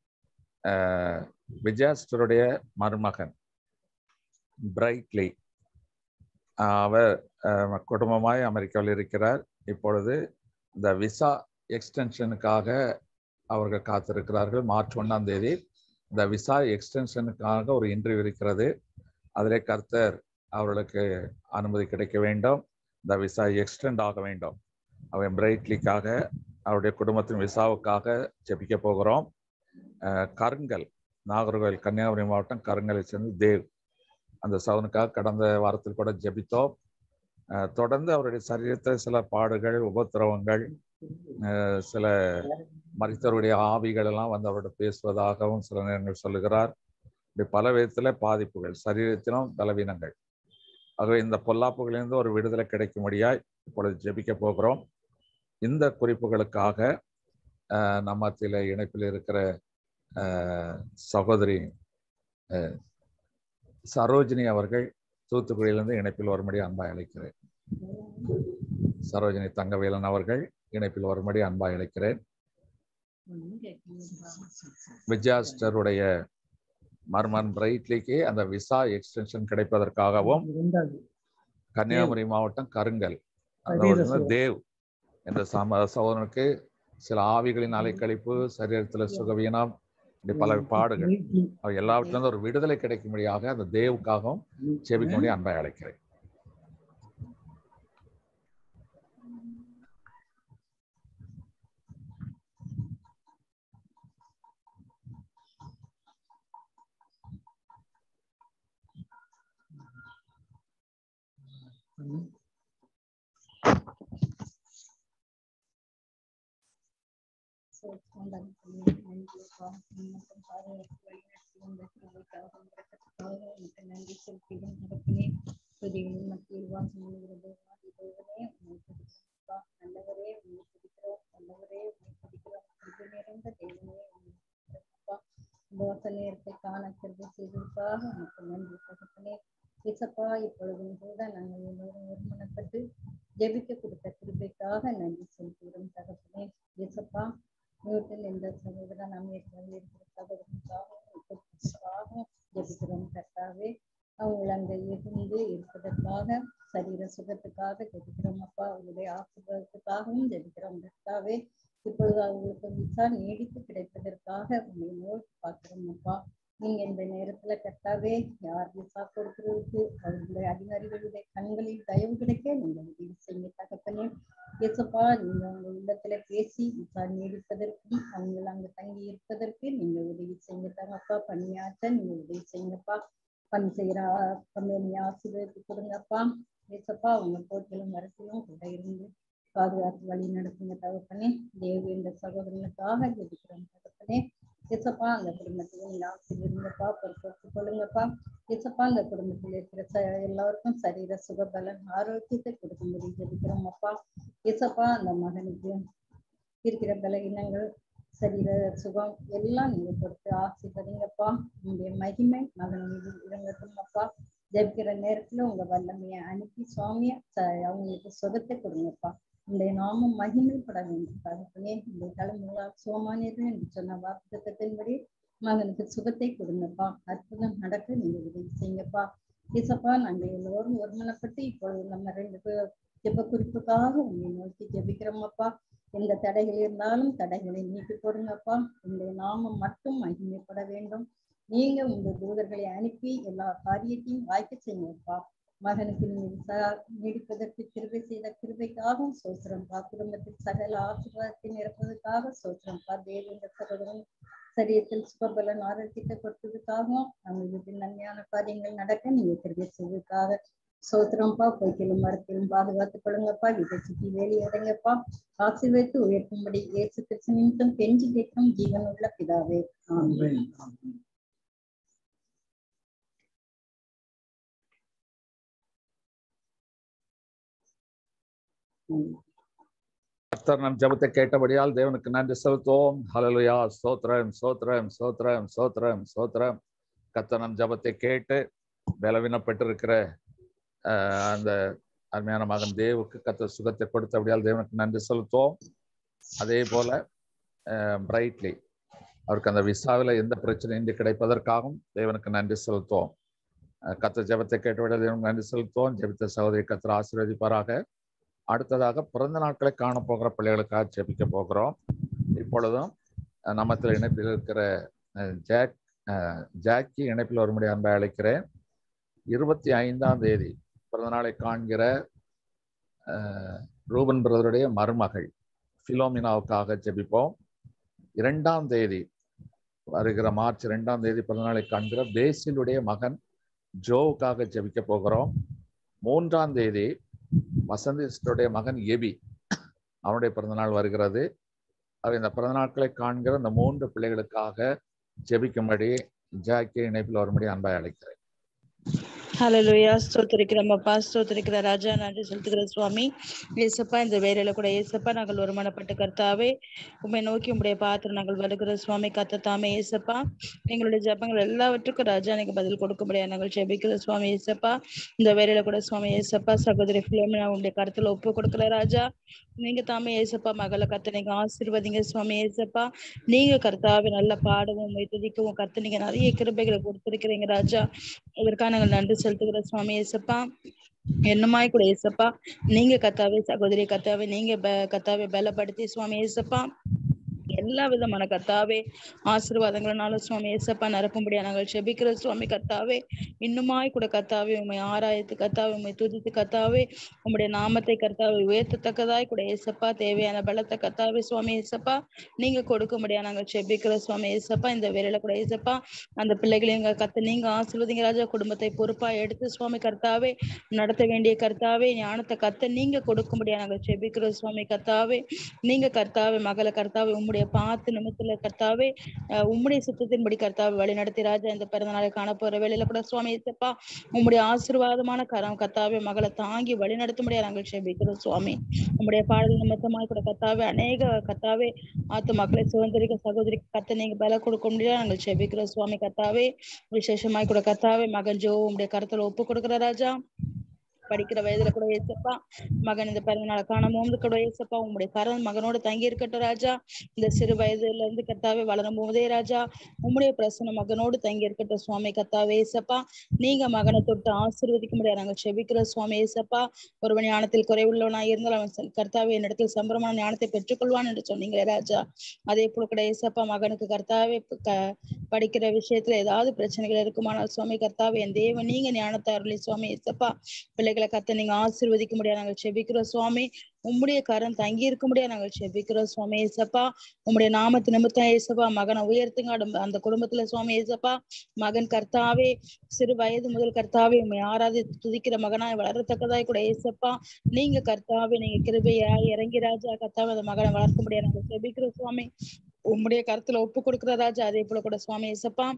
அஹ், விஜயாஸ்டருடைய மருமகன் பிரைட்லி அவர் அஹ், குடும்பமாய் அமெரிக்காவில் இருக்கிறார் இப்பொழுது இந்த விசா எக்ஸ்டென்ஷனுக்காக அவர்கள் காத்திருக்கிறார்கள் மார்ச் ஒன்றாம் தேதி இந்த விசா எக்ஸ்டென்ஷனுக்காக ஒரு இன்டர்வியூ இருக்கிறது அதிலே கர்த்தர் அவர்களுக்கு அனுமதி கிடைக்க வேண்டும் இந்த விசா எக்ஸ்டெண்ட் ஆக வேண்டும் அவன் பிரைட்லிக்காக அவருடைய குடும்பத்தின் விசாவுக்காக ஜெபிக்க போகிறோம் அஹ் கருங்கல் நாகர்கோவில் கன்னியாகுமரி மாவட்டம் கருங்கலை சேர்ந்து தேவ் அந்த சவுனுக்காக கடந்த வாரத்தில் கூட ஜெபித்தோம் அஹ் தொடர்ந்து அவருடைய சரீரத்தில் சில பாடுகள் உபத்திரவங்கள் அஹ் சில மரித்தவருடைய ஆவிகள் எல்லாம் வந்து அவரோட பேசுவதாகவும் சில நேரங்கள் சொல்லுகிறார் இப்படி பல விதத்துல பாதிப்புகள் சரீரத்திலும் பலவீனங்கள் ஆகவே இந்த பொல்லாப்புகளிலிருந்து ஒரு விடுதலை கிடைக்கும்படியாய் இப்பொழுது ஜெபிக்க போகிறோம் இந்த குறிப்புகளுக்காக அஹ், நம்ம மத்தியில இணைப்பில் இருக்கிற அஹ், சகோதரி அஹ், சரோஜினி அவர்கள் தூத்துக்குடியிலிருந்து இணைப்பில் வரும்படி அன்பாய் அழைக்கிறேன் சரோஜினி தங்கவேலன் அவர்கள் இணைப்பில் வரும்படி அன்பாய் அழைக்கிறேன் விஜயாஸ்டருடைய மர்மன் பிரைட்லிக்கு அந்த விசா எக்ஸ்டென்ஷன் கிடைப்பதற்காகவும் கன்னியாகுமரி மாவட்டம் கருங்கல் அந்த அதே ஒரு தான் தேவ் என்ற சம சகோதரனுக்கு சில ஆவிகளின் அலைக்கழிப்பு சரீரத்துல சுகவீனம் இப்படி பல பாடுகள் அவை எல்லாவற்றிலிருந்து ஒரு விடுதலை கிடைக்கும்படியாக அந்த தேவுக்காகவும் ஜெபிக்கும்படி அன்பாய் அழைக்கிறேன் நன்றி செலுத்துகிறேன் நடப்பினே துதிகளின் மத்தியில் வாசம் பண்ணுகிறது தேவனே உண்மை துதிக்கிறோம் நல்லவரே உண்மை துதிக்கிறோம் நல்லவரே உண்மை துதிக்கிறோம் இது நிறைந்த தேவனே உண்மை துதிக்கிறோம் தோச நேரத்தை காண கருது செய்ததற்காக உனக்கு நன்றி தகப்பனே இசப்பா இப்பொழுதும் கூட நாங்கள் எல்லோரும் ஒருமனப்பட்டு ஜெபிக்க கொடுத்த கிருபைக்காக நன்றி செலுத்துகிறோம் தகப்பனே இசப்பா நியூட்டன் என்ற சகோதரன் அமெரிக்காவில் இருக்கிற சகோதரனுக்காக ஜெபிக்கிறோம் கர்த்தாவே அவங்க அங்க இருந்து இருப்பதற்காக சரீர சுகத்துக்காக ஜெபிக்கிறோம் அப்பா அவங்களுடைய ஆசீர்வாதத்துக்காகவும் ஜெபிக்கிறோம் கர்த்தாவே இப்பொழுது அவங்களுக்கு விசா நீடித்து கிடைப்பதற்காக உங்களை நோக்கி பார்க்கிறோம் அப்பா நீங்க இந்த நேரத்துல கர்த்தாவே யார் விசா கொடுக்கிறதுக்கு அவர்களுடைய அதிகாரிகளுடைய கண்களில் தயவு கிடைக்க நீங்க உதவி செய்யுங்க தகப்பனே இயேசப்பா நீங்க உங்க உள்ளத்துல பேசி விசா நீடிப்பதற்கும் அவங்க அங்க தங்கி இருப்பதற்கு நீங்க உதவி செய்யுங்க தகப்பா பணியாற்ற நீங்க உதவி செய்யுங்கப்பா பணி செய்யற கம்பெனி ஆசிரியருக்கு கொடுங்கப்பா ஏசப்பா அவங்க போட்டிலும் வரத்திலும் கூட இருந்து பாதுகாத்து வழி நடத்துங்க தகப்பனே தேவி என்ற சகோதரனுக்காக ஜெபிக்கிறோம் தகப்பனே ஏசப்பா அந்த குடும்பத்தையும் நீங்க ஆசிரியருங்கப்பா பொறுப்பேற்று கொள்ளுங்கப்பா ஏசப்பா அந்த குடும்பத்தில் இருக்கிற ச எல்லாருக்கும் சரீர சுகபலன் ஆரோக்கியத்தை கொடுக்கும்படி ஜெபிக்கிறோம் அப்பா ஏசப்பா அந்த மகனுக்கு இருக்கிற பலகீனங்கள் சரீர சுகம் எல்லாம் நீங்க கொடுத்து ஆசீர்வதிங்கப்பா உங்களுடைய மகிமை மகன் மீது இறங்கட்டும் அப்பா ஜெபிக்கிற நேரத்துல உங்க வல்லமையை அனுப்பி சுவாமிய ச- அவங்களுக்கு சுகத்தை கொடுங்கப்பா உங்களுடைய நாமம் மகிமைப்பட வேண்டும் தகப்பனே இந்த தலைமுறை சுகமானது என்று சொன்ன வாக்குத்தத்தின்படி மகனுக்கு சுகத்தை கொடுங்கப்பா அற்புதம் நடக்க நீங்க உதவி செய்யுங்கப்பா இசப்பா நாங்கள் எல்லோரும் ஒருமனப்பட்டு இப்பொழுது நம்ம ரெண்டு பேர் ஜெப குறிப்புக்காக உங்களை நோக்கி ஜெபிக்கிறோமப்பா எந்த தடைகள் இருந்தாலும் தடைகளை நீக்கி போடுங்கப்பா உங்களுடைய நாமம் மட்டும் மகிமைப்பட வேண்டும் நீங்க உங்க தூதர்களை அனுப்பி எல்லா காரியத்தையும் வாய்க்க செய்யுங்கப்பா மகனுக்கு நீங்க விசா- நீடிப்பதற்கு கிருபை செய்த கிருபைக்காகவும் சோத்திரம்பா குடும்பத்தில் சகல ஆசீர்வாதத்தை நிரப்புவதற்காக சோத்திரம்பா தேவேந்திர சகோதரன் சரீரத்தில் சுகபலன் ஆரோக்கியத்தை கொடுத்ததுக்காகவும் அவங்க வீட்டில் நன்மையான காரியங்கள் நடக்க நீங்க கிருபை செய்வதற்காக சோத்திரம்பா போய்க்கிலும் மரத்திலும் பாதுகாத்துக் கொள்ளுங்கப்பா வீட்டை சுத்தி வேலி அடைங்கப்பா ஆசீர்வதித்து உயர்த்தும்படி இயேசு கிறிஸ்து நிமித்தம் கெஞ்சி கேட்கும் ஜீவனுள்ள பிதாவே ஆமென் ஆமென். கர்த்தர் நம் ஜெபத்தை கேட்டபடியால் தேவனுக்கு நன்றி செலுத்துவோம் ஹalleluya ஸ்தோத்திரம் ஸ்தோத்திரம் ஸ்தோத்திரம் ஸ்தோத்திரம் ஸ்தோத்திரம் கர்த்தர் நம் ஜெபத்தை கேட்டு பலவீனப்பட்டிருக்கிற ஆஹ், அந்த அருமையான மகன் தேவுக்கு கர்த்தர் சுகத்தை கொடுத்தபடியால் தேவனுக்கு நன்றி செலுத்துவோம் அதே போல பிரைட்லி அவருக்கு அந்த விசாவில் எந்த பிரச்சனையும் இன்றி கிடைப்பதற்காகவும் தேவனுக்கு நன்றி செலுத்துவோம் அஹ், கர்த்தர் ஜெபத்தை கேட்டபடியால் தேவனுக்கு நன்றி செலுத்துவோம் ஜெபித்த சகோதரி கர்த்தர் ஆசீர்வதிப்பாராக அடுத்ததாக பிறந்த நாட்களை காண போகிற பிள்ளைகளுக்காக ஜெபிக்க போகிறோம் இப்பொழுதும் அஹ், நம்மத்தில் இணைப்பில் இருக்கிற அஹ், ஜாக் அஹ், ஜாக்கி இணைப்பில் வரும்படி அன்பை அழைக்கிறேன் இருபத்தி ஐந்தாம் தேதி பிறந்த நாளை காண்கிற அஹ், ரூபன் பிரதருடைய மருமகள் பிலோமினாவுக்காக ஜெபிப்போம் இரண்டாம் தேதி வருகிற மார்ச் இரண்டாம் தேதி பிறந்தநாளை காண்கிற பேசிலுடைய மகன் ஜோவுக்காக ஜெபிக்க போகிறோம் மூன்றாம் தேதி வசந்திஸ்டருடைய மகன் எபி அவனுடைய பிறந்தநாள் வருகிறது அவர் இந்த பிறந்த நாட்களை காண்கிற இந்த மூன்று பிள்ளைகளுக்காக ஜெபிக்கும்படி ஜாக்கி இணைப்பில் வரும்படி அன்பாய் அழைக்கிறேன் ஹalleluya ஸ்தோத்திரிக்கிறோம் அப்பா ஸ்தோத்திரிக்கிற ராஜா நன்றி செலுத்துகிற சுவாமி ஏசப்பா இந்த வேலையில கூட ஏசப்பா நாங்கள் ஒருமனப்பட்ட கர்த்தாவே உண்மை நோக்கி உங்களுடைய பாத்திரம் நாங்கள் வருகிற சுவாமி கத்தத்தாமே ஏசப்பா எங்களுடைய ஜபங்கள் எல்லாவற்றுக்கும் ராஜா எனக்கு பதில் கொடுக்க முடியாது நாங்கள் ஜெபிக்கிற சுவாமி ஏசப்பா இந்த வேலையில கூட சுவாமி ஏசப்பா சகோதரி பிள்ளைமை உங்களுடைய கருத்துல ஒப்பு கொடுக்கிற ராஜா நீங்க தாமே ஏசப்பா மகளை கத்த நீங்க ஆசீர்வதிங்க சுவாமி ஏசப்பா நீங்க கர்த்தாவே நல்ல பாடவும் துதிக்கவும் கத்து நீங்க நிறைய கிருபைகளை கொடுத்திருக்கிறீங்க ராஜா இதற்காக நாங்கள் நன்றி செலுத்துகிற சுவாமி ஏசப்பா என்னமாய் கூட ஏசப்பா நீங்க கத்தாவே சகோதரி கத்தாவே நீங்க ப- கத்தாவே பலப்படுத்தி சுவாமி ஏசப்பா எல்லா விதமான கத்தாவே ஆசீர்வாதங்களாலும் சுவாமி ஏசப்பா நிரப்பும்படியா நாங்கள் செபிக்கிற சுவாமி கத்தாவே இன்னுமாய் கூட கத்தாவே உண்மை ஆராய்த்து கத்தாவே உண்மை துதித்து கத்தாவே உம்முடைய நாமத்தை கர்த்தாவை உயர்த்தத்தக்கதாய் கூட ஏசப்பா தேவையான பலத்தை கத்தாவே சுவாமி ஏசப்பா நீங்க கொடுக்கும்படியா நாங்கள் செபிக்கிற சுவாமி ஏசப்பா இந்த வேலையில கூட ஏசப்பா அந்த பிள்ளைகளையும் எங்க கத்த நீங்க ஆசீர்வதிங்க ராஜா குடும்பத்தை பொறுப்பா எடுத்து சுவாமி கர்த்தாவே நடத்த வேண்டிய கர்த்தாவே ஞானத்தை கத்த நீங்க கொடுக்கும்படியா நாங்கள் செபிக்கிற சுவாமி கர்த்தாவே நீங்க கர்த்தாவே மகளை கர்த்தாவே உம்முடைய பார்த்து நிமித்துல கர்த்தாவே அஹ் உம்முடைய சுத்தத்தின்படி கர்த்தாவே வழி நடத்தி ராஜா இந்த பிறந்த நாளை காண போற வேலையில கூட சுவாமி ஏசப்பா உம்முடைய ஆசீர்வாதமான கரம் கர்த்தாவே மகளை தாங்கி வழி நடத்தும்படியா நாங்கள் செபிக்கிறோம் சுவாமி உம்முடைய பாடல் நிமித்தமாய் கூட கர்த்தாவே அநேக கர்த்தாவே ஆத்து மக்களை சுதந்திரிக்க சகோதரி கத்த நீங்க பல கொடுக்க முடியாது நாங்கள் செபிக்கிறோம் சுவாமி கர்த்தாவே விசேஷமாய் கூட கர்த்தாவே மகன் ஜோ உம்முடைய கருத்துல ஒப்பு கொடுக்கிற ராஜா படிக்கிற வயதுல கூட ஏசப்பா மகன் இந்த பிறந்த நாளை காணாம கூட ஏசப்பா உங்களுடைய கரண் மகனோட தங்கி இருக்கட்டும் ராஜா இந்த சிறு வயதுல இருந்து கத்தாவே வளரும் போதே ராஜா உம்முடைய பிரசன மகனோடு தங்கி இருக்கட்டும் சுவாமி கத்தாவே ஏசப்பா நீங்க மகனை தொட்டு ஆசீர்வதிக்க முடியாது நாங்கள் செபிக்கிற சுவாமி ஏசப்பா ஒருவன் ஞானத்தில் குறைவுள்ளவனா இருந்தால் அவன் செ- கர்த்தாவே என்னிடத்தில் சம்பரமான ஞானத்தை பெற்றுக்கொள்வான் என்று சொன்னீங்களே ராஜா அதே போல கூட ஏசப்பா மகனுக்கு கர்த்தாவே ப- க- படிக்கிற விஷயத்துல ஏதாவது பிரச்சனைகள் இருக்குமானால் சுவாமி கர்த்தாவே என் தேவன் நீங்க ஞானத்தை அருளி சுவாமி ஏசப்பா பிள்ளைகளை கத்த நீங்க ஆசீர்வதிக்க முடியாது நாங்கள் செபிக்கிறோம் சுவாமி உம்முடைய கரம் தங்கி இருக்க முடியாது நாங்கள் செபிக்கிறோம் சுவாமி ஏசப்பா உம்முடைய நாமத்து நிமித்தம் ஏசப்பா மகனை உயர்த்துங்க அடும்- அந்த குடும்பத்துல சுவாமி ஏசப்பா மகன் கர்த்தாவே சிறு வயது முதல் கர்த்தாவே உண்மை ஆராதித்து துதிக்கிற மகனாய் வளரத்தக்கதாய் கூட ஏசப்பா நீங்க கர்த்தாவே நீங்க கிருபையாய் இறங்கி ராஜா கர்த்தாவே அந்த மகனை வளர்க்க முடியாது நாங்கள் செபிக்கிறோம் சுவாமி உம்முடைய கருத்துல ஒப்பு கொடுக்கிற ராஜா அதே போல கூட சுவாமி ஏசப்பா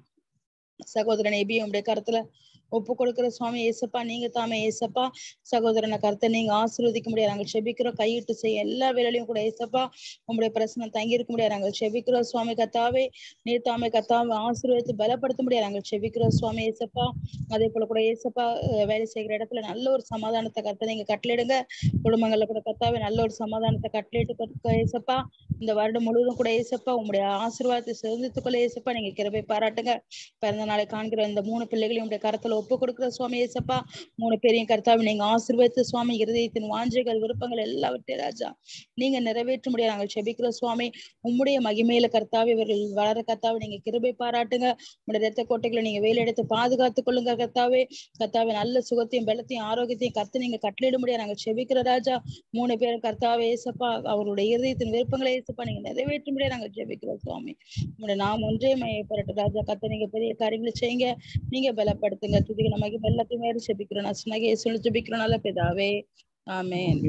சகோதரன் எபி உம்முடைய கருத்துல ஒப்பு கொடுக்கிற சுவாமி ஏசப்பா நீங்க தாமே ஏசப்பா சகோதரனை கருத்தை நீங்க ஆசீர்வதிக்க முடியாது நாங்கள் செபிக்கிறோம் கையிட்டு செய்ய எல்லா வேலையிலும் கூட ஏசப்பா உங்களுடைய பிரசனம் தங்கி இருக்க முடியாது நாங்கள் செபிக்கிறோம் சுவாமி கத்தாவே நீர் தாமே கத்தாவை ஆசீர்வதித்து பலப்படுத்த முடியாது நாங்கள் செபிக்கிறோம் சுவாமி ஏசப்பா அதே போல கூட ஏசப்பா அஹ் வேலை செய்கிற இடத்துல நல்ல ஒரு சமாதானத்தை கருத்தை நீங்க கட்டளிடுங்க குடும்பங்கள்ல கூட கத்தாவே நல்ல ஒரு சமாதானத்தை கட்டளிட்டு கொடுக்க ஏசப்பா இந்த வருடம் முழுவதும் கூட ஏசப்பா உங்களுடைய ஆசீர்வாதத்தை சிறந்துத்துக்குள்ள ஏசப்பா நீங்க கிருபை பாராட்டுங்க பிறந்த நாளை காண்கிற இந்த மூணு பிள்ளைகளையும் உடைய கரத்துல ஒப்பு கொடுக்கிற சுவாமி ஏசப்பா மூணு பேரையும் கர்த்தாவை நீங்க ஆசீர்வதித்து சுவாமி இருதயத்தின் வாஞ்சைகள் விருப்பங்கள் எல்லாவற்றையும் ராஜா நீங்க நிறைவேற்ற முடியாது நாங்கள் செபிக்கிற சுவாமி உம்முடைய மகிமையில கர்த்தாவை இவர்கள் வளர கர்த்தாவை நீங்க கிருபை பாராட்டுங்க உங்களுடைய ரத்த கோட்டைகளை நீங்க வேலையெடுத்து பாதுகாத்துக் கொள்ளுங்க கர்த்தாவே கர்த்தாவே நல்ல சுகத்தையும் பலத்தையும் ஆரோக்கியத்தையும் கத்து நீங்க கட்டளிட முடியாது நாங்கள் செபிக்கிற ராஜா மூணு பேரும் கர்த்தாவே ஏசப்பா அவருடைய இருதயத்தின் விருப்பங்களை ஏசப்பா நீங்க நிறைவேற்ற முடியாது நாங்கள் ஜெபிக்கிறோம் சுவாமி உங்களுடைய நாம் ஒன்றே மையப்படட்டும் ராஜா கத்த நீங்க பெரிய காரியங்களை செய்யுங்க நீங்க பலப்படுத்துங்க துதிக்க நமக்கு எல்லாத்தையும் வேறு ஜெபிக்கிறோம் நான் சொன்னகே சொல்லி ஜெபிக்கிறோம் நல்ல பிதாவே ஆமென்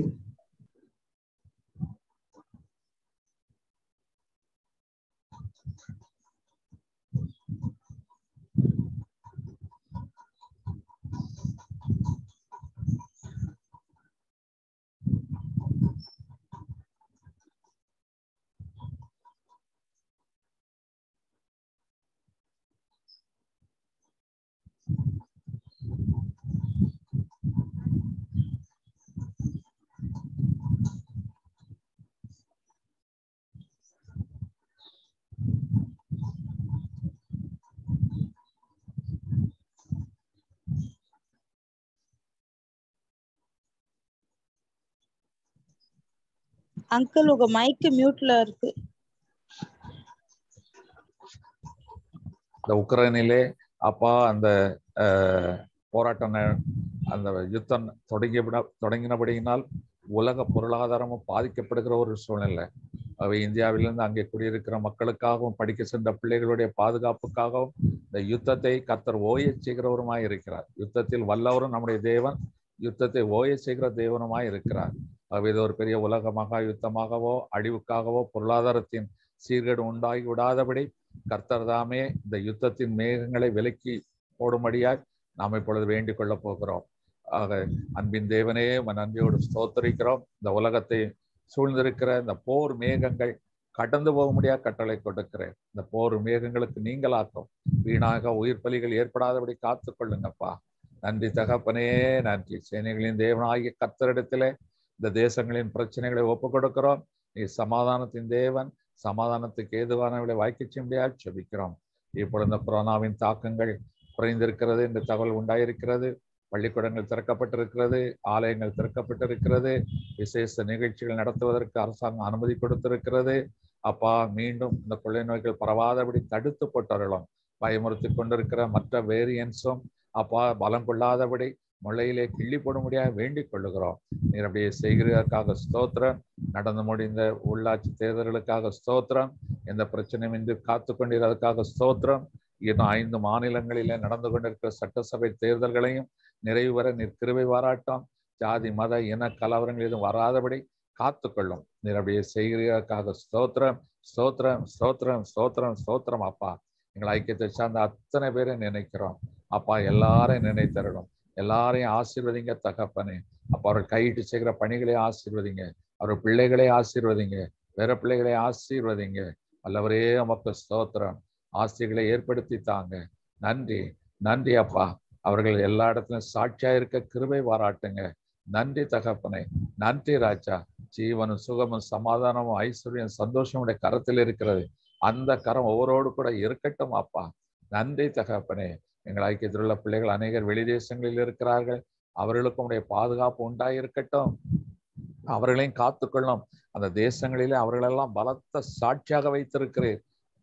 அங்கிள் உங்க மைக் மியூட்ல இருக்கு இந்த உக்ரைனிலே அப்பா அந்த அஹ், போராட்டம் ந- அந்த யுத்தம் தொடங்கிவிட தொடங்கினபடியினால் உலக பொருளாதாரமும் பாதிக்கப்படுகிற ஒரு சூழ்நிலை அவை இந்தியாவிலிருந்து அங்கே குடியிருக்கிற மக்களுக்காகவும் படிக்க சென்ற பிள்ளைகளுடைய பாதுகாப்புக்காகவும் இந்த யுத்தத்தை கத்தர் ஓயச் செய்கிறவருமாய் இருக்கிறார் யுத்தத்தில் வல்லவரும் நம்முடைய தேவன் யுத்தத்தை ஓயச் செய்கிற தேவனுமாய் இருக்கிறார் ஆகவே இது ஒரு பெரிய உலக மகா யுத்தமாகவோ அழிவுக்காகவோ பொருளாதாரத்தின் சீர்கேடு உண்டாகி விடாதபடி கர்த்தர் தாமே இந்த யுத்தத்தின் மேகங்களை விலக்கி போடும்படியாய் நாம் இப்பொழுது வேண்டிக் கொள்ளப் போகிறோம் ஆக அன்பின் தேவனே உம்மை நன்றியோடு ஸ்தோத்தரிக்கிறோம் இந்த உலகத்தை சூழ்ந்திருக்கிற இந்த போர் மேகங்கள் கடந்து போக முடியாத கட்டளை கொடுக்கிறேன் இந்த போர் மேகங்களுக்கு நீங்களாக்கும் வீணாக உயிர் பலிகள் ஏற்படாதபடி காத்து கொள்ளுங்கப்பா நன்றி தகப்பனே நன்றி சேனைகளின் தேவனாகிய கத்தரிடத்திலே இந்த தேசங்களின் பிரச்சனைகளை ஒப்பு கொடுக்கிறோம் நீ சமாதானத்தின் தேவன் சமாதானத்துக்கு ஏதுவானவர்களை வாய்க்கச் செய்யும்படியாக செபிக்கிறோம் இப்பொழுது இந்த கொரோனாவின் தாக்கங்கள் குறைந்திருக்கிறது இந்த தகவல் உண்டாயிருக்கிறது பள்ளிக்கூடங்கள் திறக்கப்பட்டிருக்கிறது ஆலயங்கள் திறக்கப்பட்டிருக்கிறது விசேஷ நிகழ்ச்சிகள் நடத்துவதற்கு அரசாங்கம் அனுமதி கொடுத்திருக்கிறது அப்பா மீண்டும் இந்த கொள்ளை நோய்கள் பரவாதபடி தடுத்து போட்டவர்களும் பயமுறுத்தி கொண்டிருக்கிற மற்ற வேரியன்ஸும் அப்பா பலம் கொள்ளாதபடி முளையிலே கிள்ளி போட முடியாது வேண்டிக் கொள்ளுகிறோம் நீர் அப்படியே செய்கிறதற்காக ஸ்தோத்திரம் நடந்து முடிந்த உள்ளாட்சி தேர்தல்களுக்காக ஸ்தோத்திரம் எந்த பிரச்சனையும் இன்றி காத்து கொண்டிருக்கிறதுக்காக ஸ்தோத்திரம் இன்னும் ஐந்து மாநிலங்களிலே நடந்து கொண்டிருக்கிற சட்டசபை தேர்தல்களையும் நிறைவு வர நீர் கிருபை பாராட்டம் ஜாதி மத இன கலவரங்கள் எதுவும் வராதபடி காத்துக்கொள்ளும் நீர் அப்படியே செய்கிறதற்காக ஸ்தோத்திரம் ஸ்தோத்திரம் ஸ்தோத்திரம் ஸ்தோத்திரம் ஸ்தோத்திரம் அப்பா எங்கள் ஐக்கியத்தை சார்ந்த அத்தனை பேரை நினைக்கிறோம் அப்பா எல்லாரையும் நினைத்தரணும் எல்லாரையும் ஆசீர்வதிங்க தகப்பனே அப்பா அவர்கள் கையிட்டு செய்கிற பணிகளை ஆசீர்வதிங்க அவர் பிள்ளைகளை ஆசீர்வதிங்க வேற பிள்ளைகளை ஆசீர்வதிங்க அல்லவரே உமக்கு ஸ்தோத்திரம் ஆசைகளை ஏற்படுத்தி தாங்க நன்றி நன்றி அப்பா அவர்கள் எல்லா இடத்துலயும் சாட்சியா இருக்க கிருபை பாராட்டுங்க நன்றி தகப்பனே நன்றி ராஜா ஜீவனும் சுகமும் சமாதானமும் ஐஸ்வர்யம் சந்தோஷம் உடைய கரத்தில் இருக்கிறது அந்த கரம் ஒவ்வொருவோடு கூட இருக்கட்டும் அப்பா நன்றி தகப்பனே எங்கள் ஐக்கியத்தில் உள்ள பிள்ளைகள் அநேகர் வெளிதேசங்களில் இருக்கிறார்கள் அவர்களுக்கும் உடைய பாதுகாப்பு உண்டாயிருக்கட்டும் அவர்களையும் காத்துக்கொள்ளும் அந்த தேசங்களிலே அவர்களெல்லாம் பலத்த சாட்சியாக வைத்திருக்கிறீர்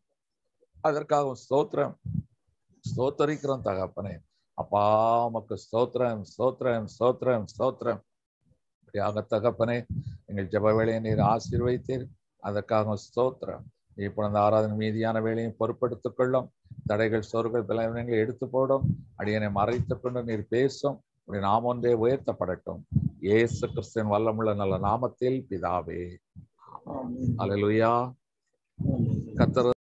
அதற்காக ஸ்தோத்திரம் ஸ்தோத்தரிக்கிறோம் தகப்பனே அப்பா உமக்கு ஸ்தோத்திரம் ஸ்தோத்திரம் ஸ்தோத்திரம் ஸ்தோத்திரம் இப்படியாக தகப்பனே எங்கள் ஜப வேலையை நீர் ஆசீர்வைத்தீர் அதற்காக ஸ்தோத்திரம் இப்போ அந்த ஆராதனை மீதியான வேலையும் பொறுப்படுத்திக் கொள்ளும் தடைகள் சோறுகள் பலவீனங்களை எடுத்து போடும் அடியனை மறைத்துக் கொண்டு நீர் பேசும் உடைய நாம் ஒன்றே உயர்த்தப்படட்டும் ஏசு கிறிஸ்தன் வல்லமுள்ள நல்ல நாமத்தில் பிதாவே அலலுயா கத்தர்